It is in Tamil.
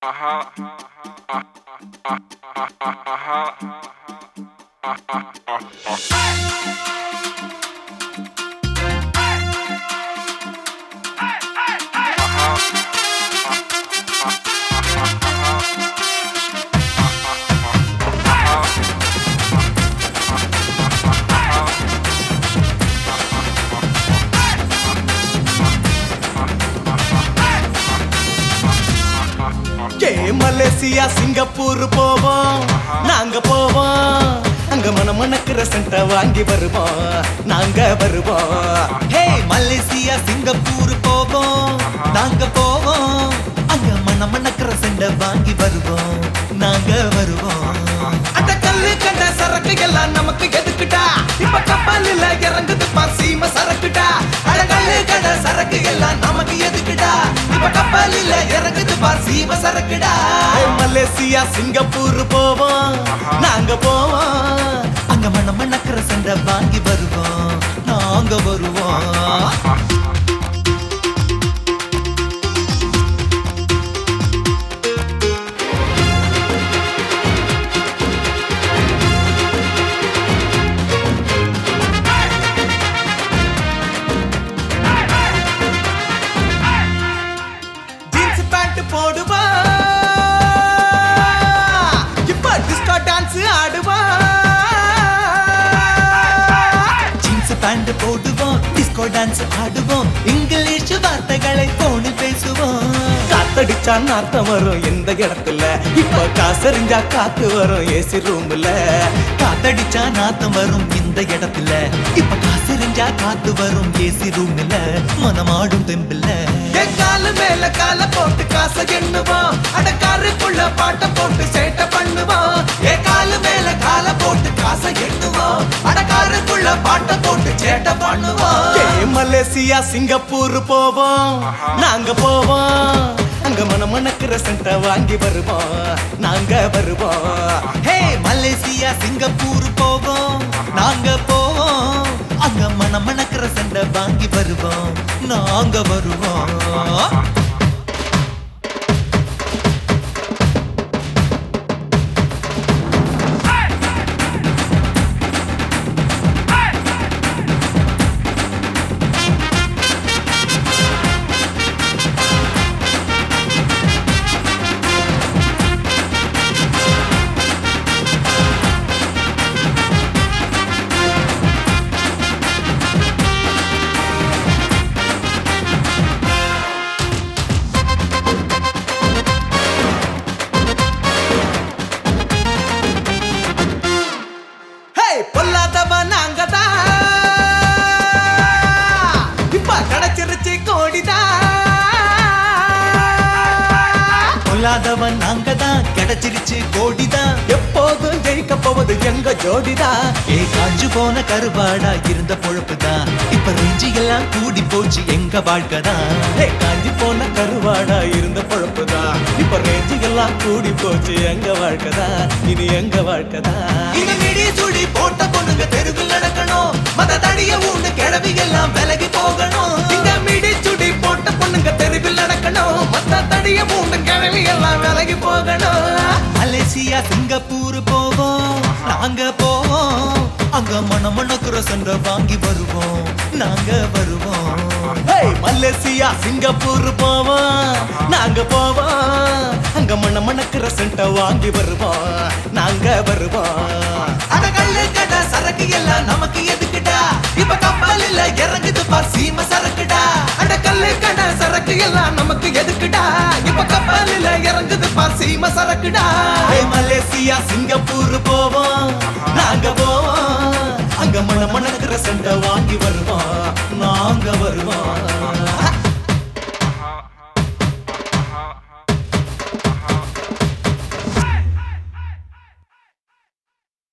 ஏ மலேசியா சிங்கப்பூர் போவோம் நாங்க போவோம் அங்க மனமணக்கிற சென்ட வாங்கி வருவோம் நாங்க வருவோம் ஹே மலேசியா சிங்கப்பூர் போவோம் நாங்க போவோம் அங்க மனமணக்கிற சென்ட வாங்கி வருவோம் நாங்க வருவோம் அந்த கல்லு கண்ட சரக்கு எல்லாம் நமக்கு எதுக்குடா இப்ப கப்பலில் இறங்குது பார் சீம சரக்குடா அட கல்லு கண்ட சரக்கு எல்லாம் நமக்கு எதுக்குடா இப்ப கப்பலில் இறங்குது பார் சீம சரக்குடா மலேசியா சிங்கப்பூர் போவோம் நாங்க போவோம் அங்க மண்ண மண்ணக்கிற சண்டை வாங்கி வருவோம் நாங்க வருவோம் ஜீன்ஸ் பேண்ட் போடுவா இப்ப டிஸ்கோ டான்ஸ் ஆடுவா ஜீன்ஸ் பேண்ட் போடுவோம் டிஸ்கோ டான்ஸ் ஆடுவோம் இங்கிலீஷ் வார்த்தைகளை போனில் பேசுவோம் காத்தடிச்சா நாத்தம் வரும் எந்த இடத்துல இப்ப காசறிஞ்சா காத்து வரும் ஏசி ரூம்ல காத்தடிச்சா நாத்தம் வரும் இந்த இடத்துல இப்ப காசறிஞ்சா காத்து வரும் ஏசி ரூம்ல மனமாடும் தெம்பில்ல என் காலு மேல கால போட்டு காசை எண்ணுவோம் அட காருக்குள்ள பாட்ட போட்டு சேட்டை பண்ணுவோம் என் காலு மேல கால போட்டு காசை எண்ணுவோம் அட காருக்குள்ள பாட்ட போட்டு சேட்டை பண்ணுவோம் மலேசியா சிங்கப்பூர் போவோம் நாங்க போவோம் அங்க மனமணக்கிற சென்ட வாங்கி வருவோம் நாங்க வருவோம் ஹே மலேசியா சிங்கப்பூர் போவோம் நாங்க போவோம் அங்க மனமணக்கிற சென்ட வாங்கி வருவோம் நாங்க வருவோம் ஹே பொல்லாதவ நாங்க தான் இப்ப கிடைச்சிருச்சு கோடிதான் பொல்லாதவன் நாங்க தான் கிடைச்சிருச்சு கோடிதான் எப்போதும் ஜெயிக்க போவது எங்க ஜோடிதான் ஏ காஞ்சு போன கருவாடா இருந்த பொழப்புதான் இப்ப ரேஞ்சி எல்லாம் கூடி போச்சு எங்க வாழ்க்கைதான் ஏ காஞ்சி போன கருவாடா இருந்த பொழப்புதான் இப்ப ரேஞ்சி எல்லாம் கூடி போச்சு எங்க வாழ்க்கைதான் இனி எங்க வாழ்க்கைதான் இந்த மிடி சுடி போட்ட பொண்ணுங்க தெருவில் நடக்கணும் மத தடிய ஊண்டு கிளவி எல்லாம் விலகி போகணும் இந்த மிடி சுடி போட்ட பொண்ணுங்க தெருவில் நடக்கணும் மத்த தடிய மூண்டு கிளவி எல்லாம் விலகி போகணும் மலேசியா சிங்கப்பூர் போவோம் நாங்க போவோம் அங்க மணமணக்குற சண்டை வாங்கி வருவோம் நாங்க வருவோம் ஹேய், மலேசியா சிங்கப்பூர் போவோம் நாங்க போவோம் அங்க மணமணக்குற சண்டை வாங்கி வருவோம் நாங்க வருவோம் அட கல்லு கடை சரக்கு எல்லாம் நமக்கு எதுக்குடா இப்ப கப்பலில் இறங்குது பார் சீம சரக்குடா அட கல்லு கடை சரக்கு எல்லாம் நமக்கு எதுக்குடா இப்ப கப்பலில் இறங்குது பார் சீம சரக்குடா ஏய், மலேசியா சிங்கப்பூர் போவோம் நாங்க போவோம் அங்க மண மணக்கிற சண்டை வாங்கி வருவோம் நாங்க வருவோம்